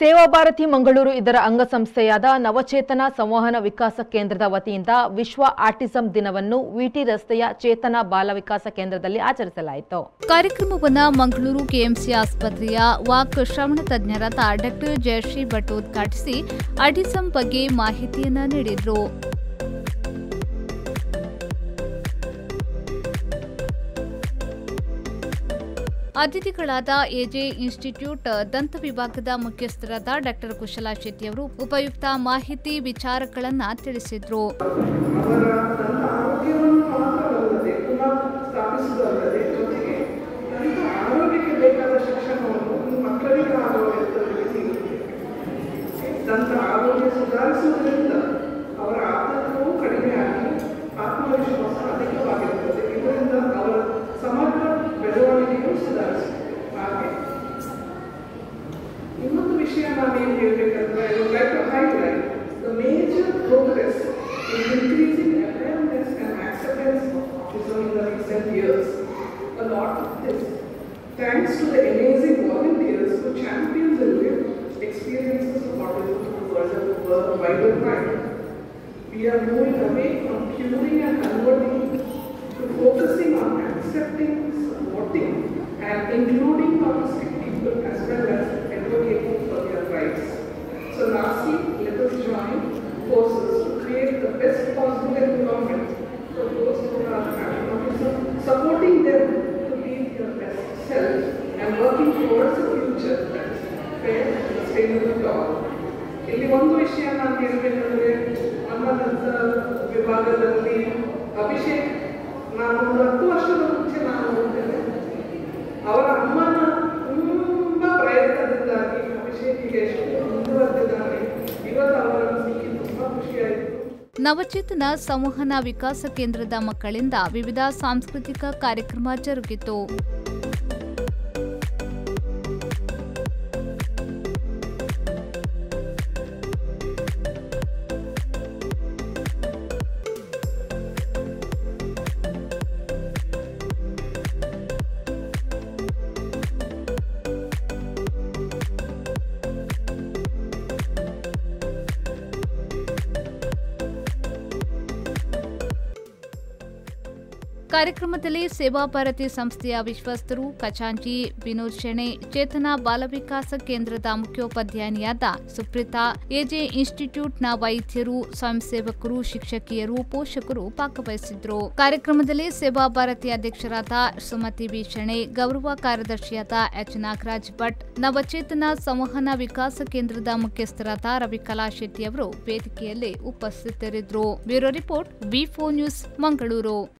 ಸೇವಾ ಭಾರತಿ ಮಂಗಳೂರು ಇದರ ಅಂಗಸಂಸ್ಥೆಯಾದ ನವಚೇತನ ಸಂವಹನ ವಿಕಾಸ ಕೇಂದ್ರದ ವತಿಯಿಂದ ವಿಶ್ವ ಆಟಿಸಂ ದಿನವನ್ನು ವಿಟಿ ರಸ್ತೆಯ ಚೇತನ ಬಾಲ ವಿಕಾಸ ಕೇಂದ್ರದಲ್ಲಿ ಆಚರಿಸಲಾಯಿತು ಕಾರ್ಯಕ್ರಮವನ್ನು ಮಂಗಳೂರು ಕೆಎಂಸಿ ಆಸ್ಪತ್ರೆಯ ವಾಕ್ ಶ್ರವಣ ತಜ್ಞರಾದ ಡಾಕ್ಟರ್ ಜಯಶ್ರೀ ಭಟ್ ಉದ್ಘಾಟಿಸಿ ಅಟಿಸಂ ಬಗ್ಗೆ ಮಾಹಿತಿಯನ್ನ ನೀಡಿದರು ಅತಿಥಿಗಳಾದ ಎಜೆ ಇನ್ಸ್ಟಿಟ್ಯೂಟ್ ದಂತ ವಿಭಾಗದ ಮುಖ್ಯಸ್ಥರಾದ ಡಾಕ್ಟರ್ ಕುಶಲಾ ಶೆಟ್ಟಿಯವರು ಉಪಯುಕ್ತ ಮಾಹಿತಿ ವಿಚಾರಗಳನ್ನ ತಿಳಿಸಿದ್ರು ಅವರ ತನ್ನ ಆರೋಗ್ಯವನ್ನು ಮಾತ್ರವಲ್ಲದೆ ಪುನಃ ಸ್ಥಾಪಿಸುವುದಲ್ಲದೆ ಜೊತೆಗೆ ದಂತ ಆರೋಗ್ಯಕ್ಕೆ ಬೇಕಾದ ಶಿಕ್ಷಣವನ್ನು ಈ ಮಕ್ಕಳಿಗೆ ಆಗುವ ವೆಚ್ಚದಲ್ಲಿ ಸಿಗುತ್ತದೆ ದಂತ ಆರೋಗ್ಯ ಸುಧಾರಿಸುವುದರಿಂದ ಅವರ ಆತಂಕವೂ ಕಡಿಮೆಯಾಗಿ ಆತ್ಮವಿಶ್ವಾಸ ಅಧಿಕವಾಗಿರುತ್ತದೆ ಇದರಿಂದ ಅವರ ಸಮಗ್ರ ಬೆಳವಣಿಗೆಯೂ ಸುಧಾರಿಸುತ್ತದೆ ಹಾಗೆ ಇನ್ನೊಂದು ವಿಷಯ ನಾನು ಏನು ಹೇಳಬೇಕಂದ್ರೆ I would like to highlight the major progress in increasing awareness and acceptance of autism in the recent years. A lot of this thanks to the amazing volunteers who champion the lived experiences of autism to the world of the world wider wide. We are moving away from curing and converting to focusing on accepting, supporting, and including autistic people as well as advocating for their rights. So lastly, let us join forces to create the best possible environment for those who are having autism, supporting them to lead their best self and working towards a future that is fair and sustainable to all. ಇಲ್ಲಿ ಒಂದು ವಿಷಯ ನಾನು ಹೇಳಬೇಕಂದ್ರೆ ಅನ್ನದಂತ ವಿಭಾಗದಲ್ಲಿ ಅಭಿಷೇಕ್ ನಾನು ಒಂದು ಹತ್ತು ವರ್ಷದ ಮುಂಚೆ ನಾನು ನೋಡ್ತೇನೆ ಅವರ ಅಮ್ಮನ ತುಂಬ ಪ್ರಯತ್ನದಿಂದಾಗಿ ಅಭಿಷೇಕಿಗೆ ಎಷ್ಟು ಮುಂದುವರೆದಿದ್ದಾರೆ ಇವತ್ತು ಅವರನ್ನು ಸಿಕ್ಕಿ ತುಂಬ ಖುಷಿಯಾಯಿತು ನವಚೇತನ ಸಂವಹನ ವಿಕಾಸ ಕೇಂದ್ರದ ಮಕ್ಕಳಿಂದ ವಿವಿಧ ಸಾಂಸ್ಕೃತಿಕ ಕಾರ್ಯಕ್ರಮ ಜರುಗಿತು ಕಾರ್ಯಕ್ರಮದಲ್ಲಿ ಸೇವಾ ಭಾರತಿ ಸಂಸ್ಥೆಯ ವಿಶ್ವಸ್ತರು ಖಜಾಂಚಿ ವಿನೋದ್ ಶೆಣೆ ಚೇತನ ಬಾಲ ವಿಕಾಸ ಕೇಂದ್ರದ ಮುಖ್ಯೋಪಾಧ್ಯಾಯಿನಿಯಾದ ಸುಪ್ರೀತಾ ಎಜೆ ಇನ್ಸ್ಟಿಟ್ಯೂಟ್ನ ವೈದ್ಯರು ಸ್ವಯಂ ಸೇವಕರು ಶಿಕ್ಷಕಿಯರು ಪೋಷಕರು ಭಾಗವಹಿಸಿದ್ರು ಕಾರ್ಯಕ್ರಮದಲ್ಲಿ ಸೇವಾ ಭಾರತಿ ಅಧ್ಯಕ್ಷರಾದ ಸುಮತಿ ಬಿ ಶೆಣೆ ಗೌರವ ಕಾರ್ಯದರ್ಶಿಯಾದ ಎಚ್ ನಾಗರಾಜ್ ಭಟ್ ನವಚೇತನ ಸಂವಹನ ವಿಕಾಸ ಕೇಂದ್ರದ ಮುಖ್ಯಸ್ಥರಾದ ರವಿಕಲಾ ಶೆಟ್ಟಿ ಅವರು ವೇದಿಕೆಯಲ್ಲಿ ಉಪಸ್ಥಿತರಿದ್ದರು bureau report V four news Mangaluru